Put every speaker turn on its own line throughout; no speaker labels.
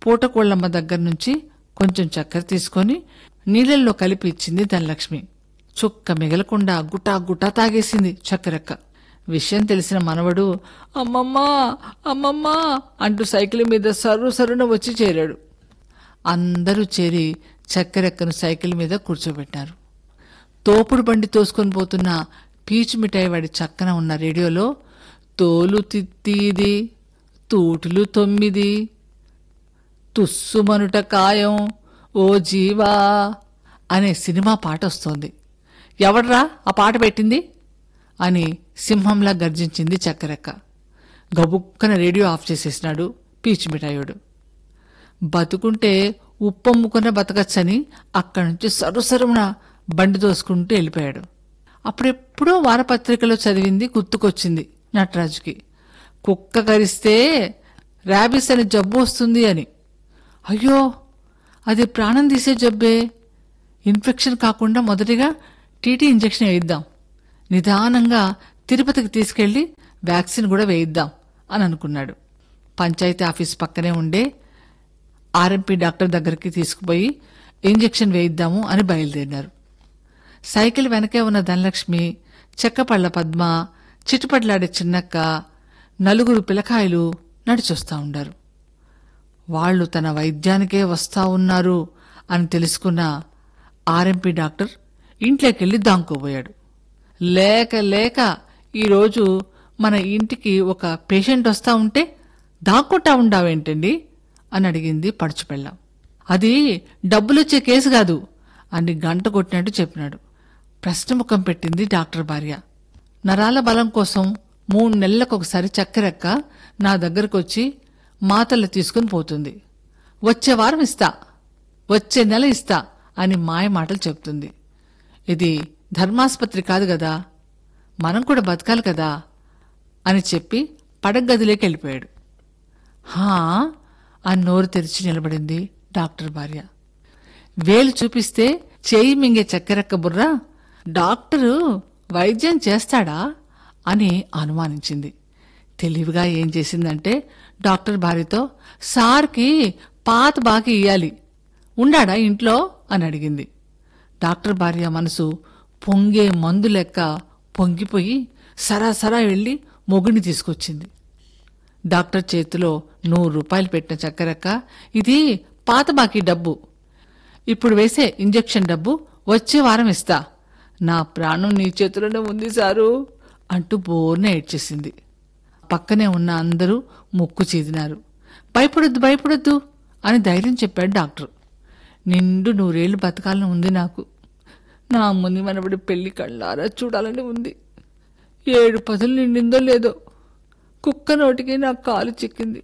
పూటకోళ్ళమ్మ దగ్గర నుంచి కొంచెం చక్కెర తీసుకొని నీళ్ళల్లో కలిపి ఇచ్చింది ధనలక్ష్మి చుక్క మిగలకుండా గుటా గుటా తాగేసింది చక్కెరక్క విషయం తెలిసిన మనవడు అమ్మమ్మా అమ్మమ్మా అంటూ సైకిల్ మీద సర్రు సరున వచ్చి చేరాడు అందరూ చేరి చక్కెరెక్కను సైకిల్ మీద కూర్చోబెట్టారు తోపుడు బండి తోసుకొని పోతున్న పీచు మిఠాయి వాడి చక్కన ఉన్న రేడియోలో తోలు తిత్తీది తూటులు తొమ్మిది తుస్సుమనుట కాయం ఓ జీవా అనే సినిమా పాట వస్తోంది ఎవడ్రా ఆ పాట పెట్టింది అని సింహంలా గర్జించింది చక్కెరెక్క గబుక్కన రేడియో ఆఫ్ చేసేసినాడు పీచు మిఠాయుడు బతుకుంటే ఉప్పమ్ముకున్న బతకచ్చని అక్కడి నుంచి సరుసరున బండి తోసుకుంటూ వెళ్ళిపోయాడు అప్పుడెప్పుడో వారపత్రికలో చదివింది గుర్తుకొచ్చింది నటరాజుకి కుక్క కరిస్తే ర్యాబిస్ అని జబ్బు వస్తుంది అని అయ్యో అది ప్రాణం తీసే జబ్బే ఇన్ఫెక్షన్ కాకుండా మొదటిగా టీటీ ఇంజెక్షన్ వేయిద్దాం నిదానంగా తిరుపతికి తీసుకెళ్లి వ్యాక్సిన్ కూడా వేయిద్దాం అని అనుకున్నాడు పంచాయతీ ఆఫీస్ పక్కనే ఉండే ఆర్ఎంపీ డాక్టర్ దగ్గరికి తీసుకుపోయి ఇంజెక్షన్ వేయిద్దాము అని బయలుదేరినారు సైకిల్ వెనకే ఉన్న ధనలక్ష్మి చెక్కపళ్ళ పద్మ చిటుపట్లాడే చిన్నక్క నలుగురు పిలకాయలు నడిచొస్తా ఉండారు వాళ్ళు తన వైద్యానికే వస్తా ఉన్నారు అని తెలుసుకున్న ఆర్ఎంపీ డాక్టర్ ఇంట్లోకెళ్ళి దాంకోబోయాడు లేక లేక ఈరోజు మన ఇంటికి ఒక పేషెంట్ వస్తా ఉంటే దాక్కుంటా ఉండావేంటండి అని అడిగింది పడుచుపెళ్ళాం అది డబ్బులొచ్చే కేసు కాదు అని గంట కొట్టినట్టు చెప్పినాడు ప్రశ్నముఖం పెట్టింది డాక్టర్ భార్య నరాల బలం కోసం మూడు నెలలకు ఒకసారి చక్కెరెక్క నా దగ్గరకు వచ్చి మాతలు తీసుకుని పోతుంది వచ్చే వారం ఇస్తా వచ్చే నెల ఇస్తా అని మాయ మాటలు చెప్తుంది ఇది ధర్మాసుపత్రి కాదు కదా మనం కూడా బతకాలి కదా అని చెప్పి పడగదిలోకి వెళ్ళిపోయాడు హా అని నోరు తెరిచి నిలబడింది డాక్టర్ భార్య వేలు చూపిస్తే చేయి మింగే చక్కెరక్క బుర్ర డాక్టరు వైద్యం చేస్తాడా అని అనుమానించింది తెలివిగా ఏం చేసిందంటే డాక్టర్ భార్యతో సార్కి పాత బాకి ఇయ్యాలి ఉండాడా ఇంట్లో అని అడిగింది డాక్టర్ భార్య మనసు పొంగే మందు లెక్క పొంగిపోయి సరాసరా వెళ్ళి మొగుడిని తీసుకొచ్చింది డాక్టర్ చేతిలో నూరు రూపాయలు పెట్టిన చక్కెరక్క ఇది పాత బాకీ డబ్బు ఇప్పుడు వేసే ఇంజెక్షన్ డబ్బు వచ్చే వారం ఇస్తా నా ప్రాణం నీ చేతిలోనే ఉంది సారు అంటూ బోర్న ఏడ్చేసింది పక్కనే ఉన్న అందరూ ముక్కు చీదినారు భయపడొద్దు భయపడొద్దు అని ధైర్యం చెప్పాడు డాక్టర్ నిండు నూరేళ్లు బతకాలని ఉంది నాకు నా ముని మనబడి పెళ్లి కళ్ళారా చూడాలని ఉంది ఏడు పదులు నిండిందో లేదో కుక్క నోటికి నా కాలు చిక్కింది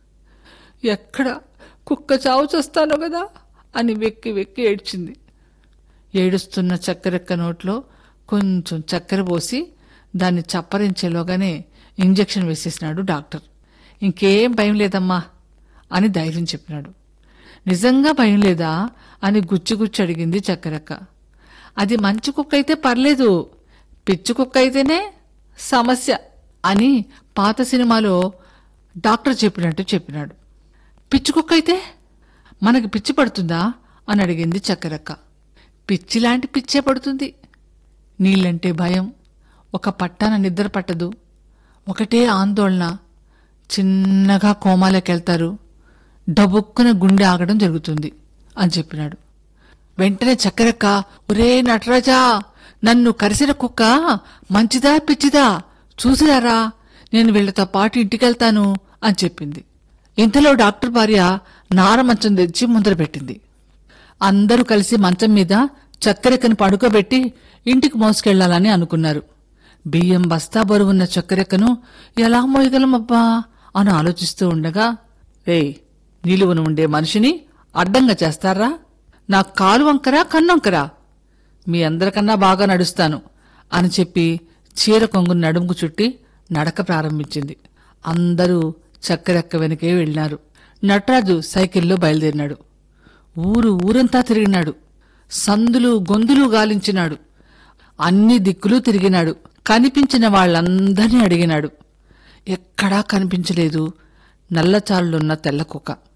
ఎక్కడ కుక్క చావు చస్తానో కదా అని వెక్కి వెక్కి ఏడ్చింది ఏడుస్తున్న చక్కెరెక్క నోట్లో కొంచెం చక్కెర పోసి దాన్ని చప్పరించేలోగానే ఇంజెక్షన్ వేసేసినాడు డాక్టర్ ఇంకేం భయం లేదమ్మా అని ధైర్యం చెప్పినాడు నిజంగా భయం లేదా అని గుచ్చి గుచ్చి అడిగింది చక్కెరక్క అది మంచి కుక్క అయితే పర్లేదు పిచ్చి కుక్క అయితేనే సమస్య అని పాత సినిమాలో డాక్టర్ చెప్పినట్టు చెప్పినాడు పిచ్చి కుక్క అయితే మనకి పిచ్చి పడుతుందా అని అడిగింది చక్కెరక్క పిచ్చిలాంటి పిచ్చే పడుతుంది నీళ్ళంటే భయం ఒక పట్టాన నిద్ర పట్టదు ఒకటే ఆందోళన చిన్నగా కోమాలకెళ్తారు డబుక్కున గుండె ఆగడం జరుగుతుంది అని చెప్పినాడు వెంటనే చక్కెరక్క ఒరే నటరాజా నన్ను కరిసిన కుక్క మంచిదా పిచ్చిదా చూసిరారా నేను వీళ్లతో పాటు ఇంటికెళ్తాను అని చెప్పింది ఇంతలో డాక్టర్ భార్య నార మంచం తెచ్చి ముందర పెట్టింది అందరూ కలిసి మంచం మీద చక్కెరెక్కను పడుకోబెట్టి ఇంటికి మోసుకెళ్లాలని అనుకున్నారు బియ్యం బస్తా బరువున్న చక్కెరెక్కను ఎలా మోయగలమబ్బా అని ఆలోచిస్తూ ఉండగా రేయ్ నిలువున ఉండే మనిషిని అడ్డంగా చేస్తారా నా కాలు వంకరా కన్నొంకరా మీ అందరికన్నా బాగా నడుస్తాను అని చెప్పి చీర కొంగును నడుముకు చుట్టి నడక ప్రారంభించింది అందరూ చక్కెరెక్క వెనకే వెళ్ళినారు నటరాజు సైకిల్లో బయలుదేరినాడు ఊరు ఊరంతా తిరిగినాడు సందులు గొంతులు గాలించినాడు అన్ని దిక్కులు తిరిగినాడు కనిపించిన వాళ్ళందరినీ అడిగినాడు ఎక్కడా కనిపించలేదు నల్లచాలులున్న తెల్ల కుక్క